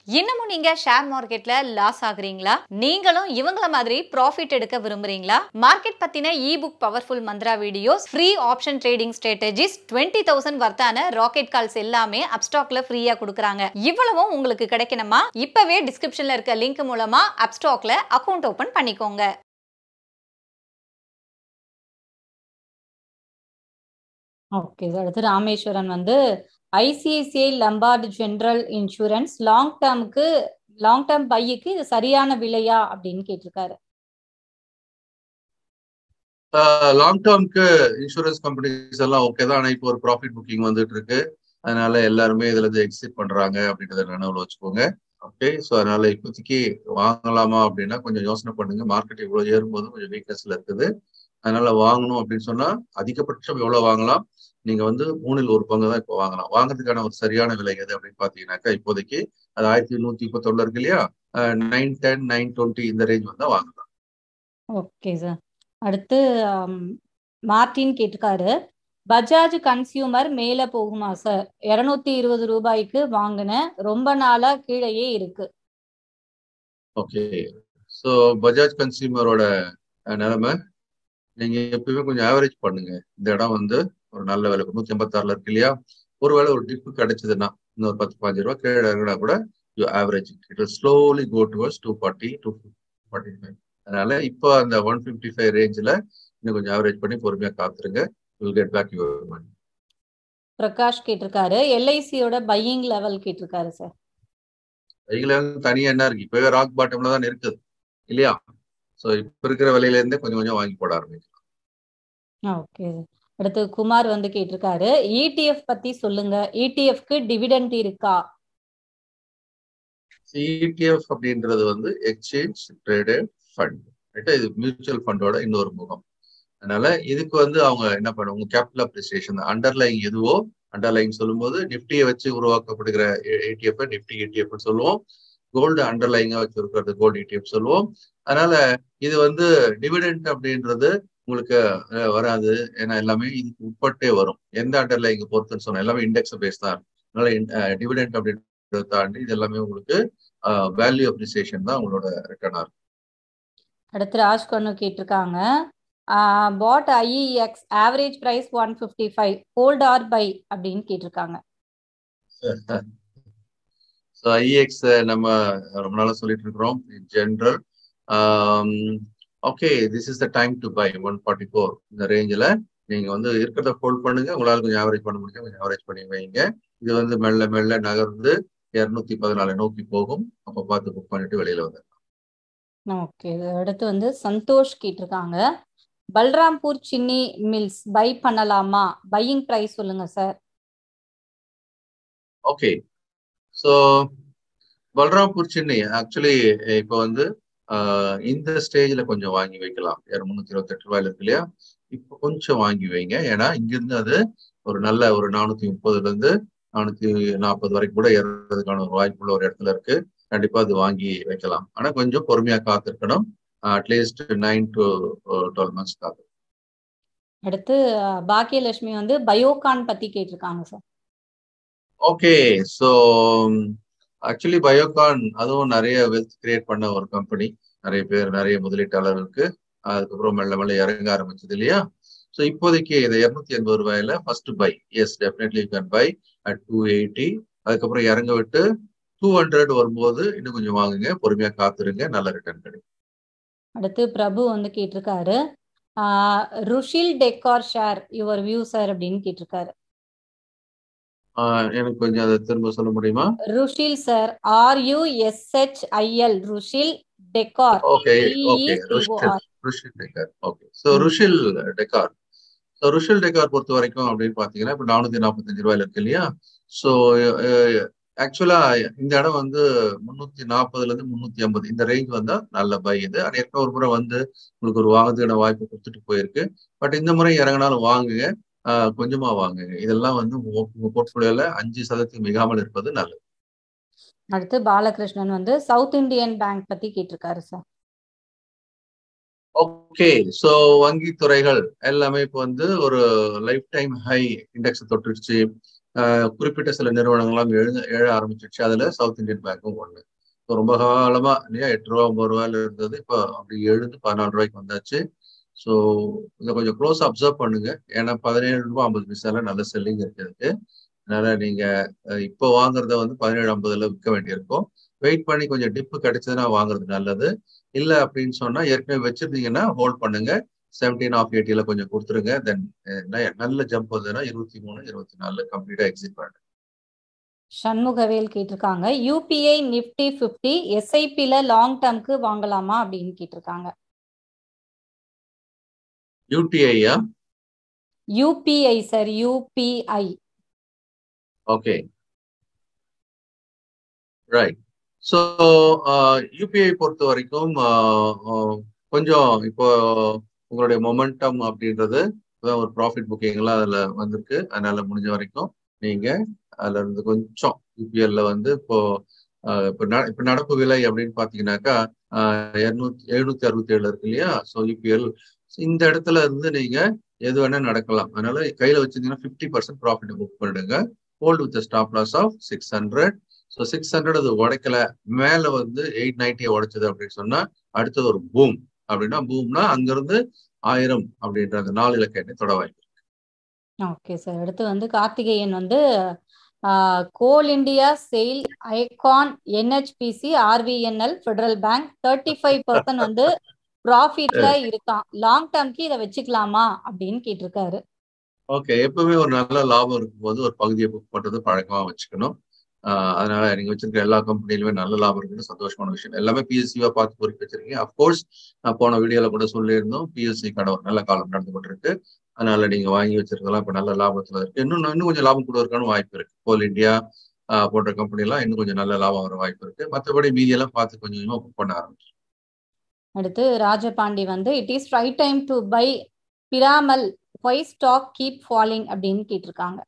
இன்னமும் நீங்க ஷேர் மார்க்கெட்ல லாஸ் ஆகுறீங்களா நீங்களும் இவங்கள மாதிரி ப்ராஃபிட் எடுக்க விரும்புறீங்களா மார்க்கெட் பத்தின e book powerful mantra videos free option trading strategies twenty thousand வர்த்தான ராக்கெட் கால்ஸ் எல்லாமே அப்ஸ்டாக்ல ஃப்ரீயா கொடுக்குறாங்க இவ்வளவும் உங்களுக்கு கிடைக்கணுமா இப்பவே டிஸ்கிரிப்ஷன்ல இருக்க லிங்க் மூலமா அப்ஸ்டாக்ல அக்கவுண்ட் ஓபன் பண்ணிக்கோங்க ஓகே அடுத்து ராமேஸ்வரன் வந்து ICICI Lombard general insurance long டேர்முக்கு லாங் டேர்ம் பையுக்கு இது சரியான விலையா அப்படின்னு கேட்டிருக்காரு லாங் டேர்ம்க்கு இன்சூரன்ஸ் கம்பெனிஸ் எல்லாம் ஓகே தான் ஆனால் இப்போ ஒரு ப்ராஃபிட் புக்கிங் வந்துட்டு இருக்கு அதனால எல்லாருமே இதுல இருந்து எக்ஸிட் பண்றாங்க அப்படின்றத நினைவுல வச்சுக்கோங்க ஓகே ஸோ அதனால இப்போதைக்கு வாங்கலாமா அப்படின்னா கொஞ்சம் யோசனை பண்ணுங்க மார்க்கெட் இவ்வளவு ஏறும்போது கொஞ்சம் வீக்னஸ்ல இருக்குது அதனால வாங்கணும் அப்படின்னு சொன்னா அதிகபட்சம் எவ்வளவு வாங்கலாம் நீங்க வந்து மூணில் ஒரு பங்கு தான் இப்போ வாங்கலாம் வாங்குறதுக்கான ஒரு சரியான விலை எது அப்படின்னு பாத்தீங்கன்னாக்கா இப்போதைக்கு அது ஆயிரத்தி நூத்தி முப்பத்தொன்னு இருக்கு இல்லையா நைன் டென் நைன் டுவெண்ட்டி இந்த ரேஞ்ச் வந்தா வாங்கலாம் ஓகே சார் அடுத்து மார்டின் கேட்டிருக்காரு பஜாஜ் கன்சியூமர் மேல போகுமா சார் இருநூத்தி இருபது ரூபாய்க்கு வாங்கினேன் ரொம்ப நாளா கீழேயே இருக்கு ஓகே ஸோ பஜாஜ் கன்சியூமரோட நிலைமை நீங்க எப்பயுமே கொஞ்சம் ஆவரேஜ் பண்ணுங்க இந்த இடம் வந்து ஒரு நல்ல விலை நூத்தி ஐம்பத்தாறுல இருக்கு இல்லையா ஒருவேளை ஒரு டிப்பு கிடைச்சதுன்னா இன்னொரு பத்து பாஞ்சு ரூபா கீழே இறங்கினா கூட you average it slowly go towards two forty two forty five அதனால இப்போ அந்த ஒன் ஃபிஃப்டி ஃபைவ் ரேஞ்சில் இன்னும் கொஞ்சம் ஆவரேஜ் பண்ணி பொறுமையா காத்துருங்க will get back your money Prakash கேட்டிருக்காரு எல்ஐசியோட பையிங் லெவல் கேட்டிருக்காரு சார் பையில தனியா என்ன இருக்கு இப்பவே ராக் பாட்டம்ல தான் இருக்குது இல்லையா ஸோ இப்ப இருக்கிற விலையில இருந்தே கொஞ்சம் கொஞ்சம் வாங்கி போட ஆரம்பிக்கலாம் ஓகே அடுத்து குமார் வந்து கேட்டிருக்காரு இடிஎஃப் பத்தி சொல்லுங்க இடிஎஃப்க்கு டிவிடெண்ட் இருக்கா சிடிஎஃப் அப்படின்றது வந்து எக்ஸ்சேஞ்ச் ட்ரேடட் ஃபண்ட் ரைட்டா இது மியூச்சுவல் ஃபண்டோட இன்னொரு முகம் அதனால இதுக்கு வந்து அவங்க என்ன பண்ணுவாங்க கேபிட்டல் அப்ரிசியேஷன் அண்டர்லைங் எதுவோ அண்டர்லைங் சொல்லும்போது நிப்டியை வச்சு உருவாக்கப்படுகிற ஏடிஎஃப் நிப்டி ஏடிஎஃப் சொல்லுவோம் கோல்டு அண்டர்லைங்கா வச்சு இருக்கிறது கோல்டு ஏடிஎஃப் சொல்லுவோம் அதனால இது வந்து டிவிடெண்ட் அப்படின்றது உங்களுக்கு வராது ஏன்னா எல்லாமே இதுக்கு உட்பட்டே வரும் எந்த அண்டர்லைங்க பொறுத்துன்னு சொன்னா எல்லாமே இண்டெக்ஸ் பேஸ் தான் அதனால டிவிடெண்ட் அப்படின்றத தாண்டி இது எல்லாமே உங்களுக்கு வேல்யூ அப்ரிசியேஷன் தான் உங்களோட ரிட்டர்னா இருக்கும் அடுத்து ராஜ்கண்ணு கேட்டிருக்காங்க bought IEX average price one fifty five hold or buy அப்படின்னு கேட்டிருக்காங்க ஸோ ஐஎக்ஸ் நம்ம ரொம்ப நாளாக சொல்லிட்டு இருக்கிறோம் general okay this is the time to buy one forty four இந்த ரேஞ்சில் நீங்கள் வந்து இருக்கிறத ஹோல்ட் பண்ணுங்க உங்களால் கொஞ்சம் ஆவரேஜ் பண்ண முடியும் கொஞ்சம் ஆவரேஜ் பண்ணி வைங்க இது வந்து மெல்ல மெல்ல நகர்ந்து இரநூத்தி பதினாலு நோக்கி போகும் அப்போ பார்த்து புக் பண்ணிட்டு வெளியில வந்துடலாம் ஓகே அடுத்து வந்து சந்தோஷ் கேட்டிருக்காங்க பல்ராம்பூர் சின்னி மில்ஸ் பை பண்ணலாமா பையிங் பிரைஸ் சொல்லுங்க sir okay so Balrampur Chini actually இப்போ வந்து இந்த ஸ்டேஜ்ல கொஞ்சம் வாங்கி வைக்கலாம் முன்னூத்தி இருபத்தி எட்டு ரூபாயில இருக்கு இல்லையா இப்போ கொஞ்சம் வாங்கி வைங்க ஏன்னா இங்கிருந்து அது ஒரு நல்ல ஒரு நானூத்தி முப்பதுல இருந்து நானூத்தி நாற்பது வரைக்கும் கூட ஏறதுக்கான ஒரு வாய்ப்புள்ள ஒரு இடத்துல இருக்கு கண்டிப்பா அது வாங்கி வைக்கலாம் ஆனா கொஞ்சம் பொறுமையா காத்திருக்கணும் at least nine to twelve months காத்து அடுத்து பாக்கியலட்சுமி வந்து பயோகான் பத்தி கேட்டிருக்காங்க sir okay so actually Biocon அதுவும் நிறைய வெல்த் கிரியேட் பண்ண ஒரு கம்பெனி நிறைய பேர் நிறைய முதலீட்டாளர்களுக்கு அதுக்கப்புறம் மெல்ல மெல்ல இறங்க ஆரம்பிச்சது இல்லையா ஸோ இப்போதைக்கு இந்த இரநூத்தி எண்பது ரூபாயில first buy yes definitely you can buy at two eighty அதுக்கப்புறம் இறங்க விட்டு டூ ஹண்ட்ரட் வரும்போது இன்னும் கொஞ்சம் வாங்குங்க பொறுமையா காத்துருங்க நல்ல ரிட்டர்ன் கிடைக்கும் அடுத்து பிரபு வந்து கேட்டிருக்காரு Rushil Decor share your view sir அப்படின்னு கேட்டிருக்காரு எனக்கு கொஞ்சம் அதை திரும்ப சொல்ல முடியுமா Rushil sir R U S H I L Rushil Decor okay okay Rushil Decor okay so Rushil Decor so Rushil Decor பொறுத்த வரைக்கும் அப்படின்னு பார்த்தீங்கன்னா இப்போ நானூத்தி நாற்பத்தஞ்சு ரூபாயில இருக்கு இல்லையா ஸோ ஆக்சுவலா இந்த இடம் வந்து முன்னூத்தி நாற்பதுல இருந்து முன்னூத்தி ஐம்பது இந்த ரேஞ்ச் வந்தா நல்ல பை இது அது ஏற்கனவே ஒரு முறை வந்து உங்களுக்கு ஒரு வாங்குறதுக்கான வாய்ப்பு கொடுத்துட்டு போயிருக்கு பட் இந்த முறை இறங்கினாலும் வாங்குங்க கொஞ்சமா வாங்குங்க இதெல்லாம் வந்து உங்க போர்ட்போலியோல அஞ்சு சதவீதத்துக்கு மிகாமல் இருப்பது நல்லது அடுத்து பாலகிருஷ்ணன் வந்து சவுத் இந்தியன் பேங்க் பத்தி கேட்டிருக்காரு சார் ஓகே ஸோ வங்கி துறைகள் எல்லாமே இப்போ வந்து ஒரு லைஃப் டைம் ஹை இண்டெக்ஸ் தொட்டுருச்சு குறிப்பிட்ட சில நிறுவனங்கள்லாம் எழுத எழ ஆரம்பிச்சிருச்சு அதுல சவுத் இந்தியன் பேங்க்கும் ஒண்ணு இப்போ ரொம்ப காலமா இல்லையா எட்டு ரூபா ஒன்பது ரூபாயில இருந்தது இப்போ அப்படி எழுந்து பதினாலு ரூபாய்க்கு வந்தாச்சு ஸோ இதை கொஞ்சம் க்ளோஸ் அப்சர்வ் பண்ணுங்க ஏன்னா பதினேழு ரூபா ஐம்பது பைசால நல்ல செல்லிங் இருக்கிறதுக்கு அதனால நீங்க இப்போ வாங்குறத வந்து பதினேழு ஐம்பதுல விற்க வேண்டியிருக்கும் வெயிட் பண்ணி கொஞ்சம் டிப்பு கிடைச்சதுன்னா வாங்குறது நல்லது இல்லை அப்படின்னு சொன்னா ஏற்கனவே வச்சிருந்தீங்கன்னா ஹோல்ட் பண்ணுங்க செவன்டீன் ஆஃப் எயிட்டில கொஞ்சம் கொடுத்துருங்க தென் நல்ல ஜம்ப் வந்ததுன்னா இருபத்தி மூணு இருபத்தி நாலு கம்ப்ளீட்டா எக்ஸிட் பண்ணுங்க சண்முகவேல் கேட்டிருக்காங்க யூபிஐ நிப்டி பிப்டி எஸ்ஐபில லாங் டேர்ம்க்கு வாங்கலாமா அப்படின்னு கேட்டிருக்காங்க யூடிஐயா UPI sir UPI okay right so UPI பொறுத்த வரைக்கும் கொஞ்சம் இப்போ உங்களுடைய மொமெண்டம் அப்படின்றது ஒரு ப்ராஃபிட் புக்கிங்லாம் அதில் வந்திருக்கு அதனால முடிஞ்ச வரைக்கும் நீங்க அதுல இருந்து கொஞ்சம் யூபிஎல்ல வந்து இப்போ இப்போ இப்போ நடப்பு விலை அப்படின்னு பாத்தீங்கன்னாக்கா இருநூத்தி எழுநூத்தி அறுபத்தி ஏழு இருக்கு இல்லையா ஸோ யூபிஎல் இந்த இடத்துல இருந்து நீங்க எது வேணா நடக்கலாம் அதனால கையில வச்சிருந்தீங்கன்னா ஃபிஃப்டி பர்சன்ட் ப்ராஃபிட் புக் பண்ணிடுங்க hold with stop loss of six hundred so six hundred அது உடைக்கல மேல வந்து எயிட் நைன்ட்டியை உடைச்சது அப்படின்னு சொன்னா அடுத்தது ஒரு பூம் அப்படின்னா பூம்னா அங்கிருந்து ஆயிரம் அப்படின்ற அந்த நாலு இலக்க எண்ணை தொட வாய்ப்பு ஓகே சார் அடுத்து வந்து கார்த்திகேயன் வந்து Coal India SAIL Ircon NHPC RVNL Federal Bank thirty five percent வந்து ப்ராஃபிட்ல இருக்கான் லாங் டேர்ம்க்கு இதை வச்சுக்கலாமா அப்படின்னு கேட்டிருக்காரு ஓகே எப்பவுமே ஒரு நல்ல லாபம் இருக்கும்போது ஒரு பகுதியை புக் பண்றது பழக்கமா வச்சுக்கணும் அதனால நீங்க வச்சிருக்க எல்லா கம்பெனிலுமே நல்ல லாபம் இருக்குது சந்தோஷமான விஷயம் எல்லாமே பிஎஸ்சிவா பார்த்து பொறுக்கி வச்சிருக்கீங்க அப்கோர்ஸ் நான் போன வீடியோல கூட சொல்லியிருந்தோம் பிஎஸ்சி கடை ஒரு நல்ல காலம் நடந்து கொண்டிருக்கு அதனால நீங்க வாங்கி வச்சிருக்கலாம் இப்ப நல்ல லாபத்துல இருக்கு இன்னும் இன்னும் கொஞ்சம் லாபம் கூட இருக்கான வாய்ப்பு இருக்கு கோல் இந்தியா போன்ற கம்பெனி எல்லாம் இன்னும் கொஞ்சம் நல்ல லாபம் வர வாய்ப்பு இருக்கு மற்றபடி மீதியெல்லாம் பார்த்து கொஞ்சம் கொஞ்சமா புக் பண்ண ஆரம்பிச்சு அடுத்து ராஜபாண்டி வந்து it is right time to buy Piramal why stock keep falling அப்படின்னு கேட்டிருக்காங்க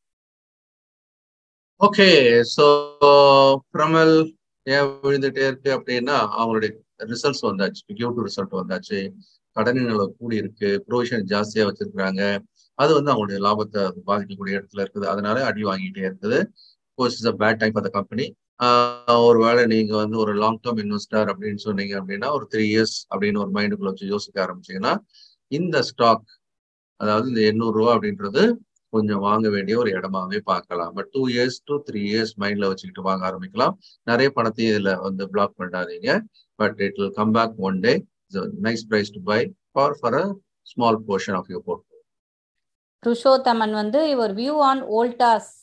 ஓகே ஸோ பிரமல் ஏன் விழுந்துட்டே இருக்கு அப்படின்னா அவங்களுடைய ரிசல்ட்ஸ் வந்தாச்சு கியூ டு ரிசல்ட் வந்தாச்சு கடனின் அளவு கூடி இருக்கு ப்ரொவிஷன் ஜாஸ்தியா வச்சிருக்காங்க அது வந்து அவங்களுடைய லாபத்தை பாதிக்கக்கூடிய இடத்துல இருக்குது அதனால அடி வாங்கிட்டே இருக்குது course is a bad time for the company ஒருவேளை நீங்க வந்து ஒரு லாங் டேர்ம் இன்வெஸ்டர் அப்படின்னு சொன்னீங்க அப்படின்னா ஒரு த்ரீ இயர்ஸ் அப்படின்னு ஒரு மைண்டுக்குள்ள வச்சு யோசிக்க ஆரம்பிச்சீங்கன்னா இந்த ஸ்டாக் அதாவது இந்த எண்ணூறு ரூபா அப்படின்றது கொஞ்சம் வாங்க வேண்டிய ஒரு இடமாவே பார்க்கலாம் but two years to three years மைண்ட்ல வச்சுக்கிட்டு வாங்க ஆரம்பிக்கலாம் நிறைய பணத்தையும் இதுல வந்து பிளாக் பண்ணாதீங்க but it will come back one day nice price to buy for for a small portion of your port Purushothaman வந்து இவர் view on Voltas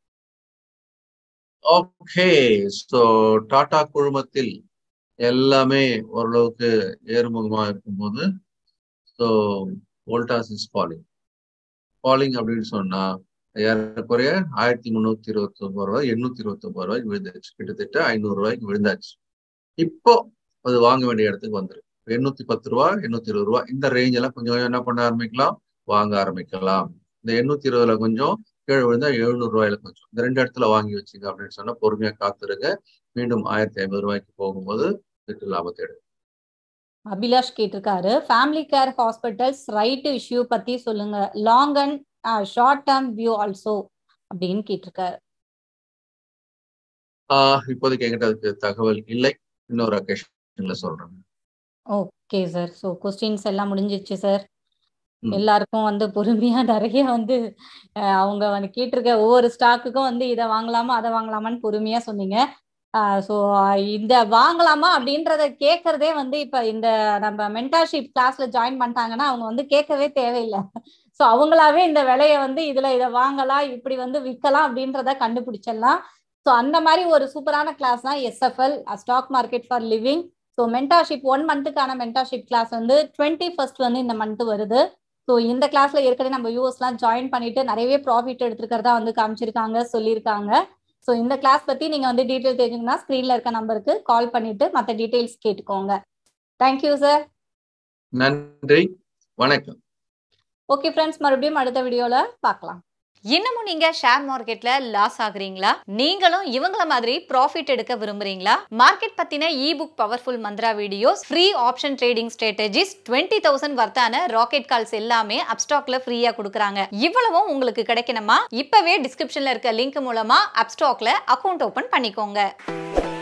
okay so Tata குழுமத்தில் எல்லாமே ஓரளவுக்கு ஏறுமுகமா இருக்கும்போது so Voltas is falling falling அப்படின்னு சொன்னா ஏறக்குறைய ஆயிரத்தி முந்நூத்தி இருபத்தி ஒன்பது ரூபாய் எண்ணூத்தி இருபத்தி ஒன்பது ரூபாய்க்கு விழுந்துச்சு கிட்டத்தட்ட ஐநூறு ரூபாய்க்கு விழுந்தாச்சு இப்போ அது வாங்க வேண்டிய இடத்துக்கு வந்துருக்கு எண்ணூத்தி பத்து ரூபா எண்ணூத்தி இருபது ரூபா இந்த ரேஞ்ச் எல்லாம் கொஞ்சம் என்ன பண்ண ஆரம்பிக்கலாம் வாங்க ஆரம்பிக்கலாம் இந்த எண்ணூத்தி இருபதுல கொஞ்சம் கீழே விழுந்தா எழுநூறு ரூபாயில கொஞ்சம் இந்த ரெண்டு இடத்துல வாங்கி வச்சுங்க அப்படின்னு சொன்னா பொறுமையா காத்துருங்க மீண்டும் ஆயிரத்தி ஐம்பது ரூபாய்க்கு போகும்போது திட்டு லாபத்தை எடுக்கும் அபிலாஷ் கேட்டிருக்காரு family care hospitals right issue பத்தி சொல்லுங்க long and short term view also அப்படின்னு கேட்டிருக்காரு ஆஹ் இப்போதைக்கு என்கிட்ட அதுக்கு தகவல் இல்லை இன்னொரு அக்கேஷன்ல சொல்றேன் ஓகே சார் ஸோ கொஸ்டின்ஸ் எல்லாம் முடிஞ்சிச்சு சார் எல்லாருக்கும் வந்து பொறுமையா நிறைய வந்து அவங்க வந்து கேட்டிருக்க ஒவ்வொரு ஸ்டாக்குக்கும் வந்து இதை வாங்கலாமா அதை வாங்கலாமான்னு பொறுமையா சொன்னீங்க ஸோ இந்த வாங்கலாமா அப்படின்றத கேட்கறதே வந்து இப்போ இந்த நம்ம மென்டார்ஷிப் கிளாஸ்ல ஜாயின் பண்ணிட்டாங்கன்னா அவங்க வந்து கேட்கவே தேவையில்லை ஸோ அவங்களாவே இந்த விலையை வந்து இதுல இதை வாங்கலாம் இப்படி வந்து விற்கலாம் அப்படின்றத கண்டுபிடிச்சிடலாம் ஸோ அந்த மாதிரி ஒரு சூப்பரான கிளாஸ் தான் SFL stock market for living so mentorship one மந்த்துக்கான மென்டார்ஷிப் கிளாஸ் வந்து டுவெண்ட்டி ஃபர்ஸ்ட் வந்து இந்த மந்த் வருது ஸோ இந்த கிளாஸ்ல ஏற்கனவே நம்ம யூஎஸ்லாம் ஜாயின் பண்ணிட்டு நிறையவே ப்ராஃபிட் எடுத்துருக்கிறதா வந்து காமிச்சிருக்காங்க சொல்லியிருக்காங்க ஸோ இந்த கிளாஸ் பத்தி நீங்க வந்து டீட்டெயில் தெரிஞ்சுக்கணும்னா ஸ்க்ரீன்ல இருக்க நம்பருக்கு கால் பண்ணிட்டு மற்ற டீட்டெயில்ஸ் கேட்டுக்கோங்க தேங்க்யூ சார் நன்றி வணக்கம் ஓகே ஃப்ரெண்ட்ஸ் மறுபடியும் அடுத்த வீடியோல பார்க்கலாம் இன்னமும் நீங்க ஷேர் மார்க்கெட்ல லாஸ் ஆகுறீங்களா நீங்களும் இவங்கள மாதிரி ப்ராஃபிட் எடுக்க விரும்புறீங்களா மார்க்கெட் பத்தின e book powerful mantra videos free option trading strategies twenty thousand வர்த்தான ராக்கெட் கால்ஸ் எல்லாமே அப்ஸ்டாக்ல ஃப்ரீயா கொடுக்குறாங்க இவ்வளவும் உங்களுக்கு கிடைக்கணுமா இப்பவே டிஸ்கிரிப்ஷன்ல இருக்க லிங்க் மூலமா அப்ஸ்டாக்ல அக்கௌண்ட் ஓபன் பண்ணிக்கோங்க